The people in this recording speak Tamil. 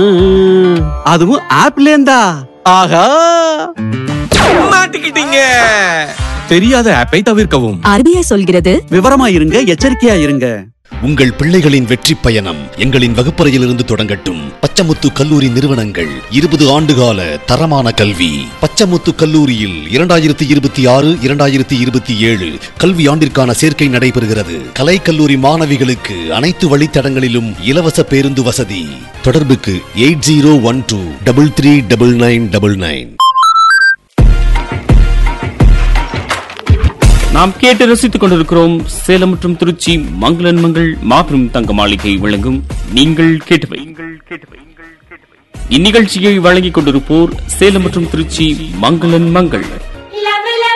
அதுவும் ஆப்ல இருந்தா ஆஹா மாட்டிக்கிட்டீங்க தெரியாத ஆப்பை தவிர்க்கவும் ஆர்பிஐ சொல்கிறது விவரமா இருங்க எச்சரிக்கையா இருங்க உங்கள் பிள்ளைகளின் வெற்றி பயணம் எங்களின் வகுப்பறையிலிருந்து தொடங்கட்டும் பச்சமுத்து கல்லூரி நிறுவனங்கள் இருபது ஆண்டுகால தரமான கல்வி பச்சமுத்து கல்லூரியில் இரண்டாயிரத்தி இருபத்தி ஆறு இரண்டாயிரத்தி இருபத்தி ஏழு கல்வி ஆண்டிற்கான சேர்க்கை நடைபெறுகிறது கலை கல்லூரி மாணவிகளுக்கு அனைத்து வழித்தடங்களிலும் இலவச பேருந்து வசதி தொடர்புக்கு eight zero one two double three double nine double nine நாம் கேட்டு ரசித்துக் கொண்டிருக்கிறோம் சேலம் மற்றும் திருச்சி மங்களன் மங்கள் மாபெரும் தங்க மாளிகை வழங்கும் நீங்கள் கேட்டவை இந்நிகழ்ச்சியை வழங்கிக் கொண்டிருப்போர் சேலம் மற்றும் திருச்சி மங்களன் மங்கள்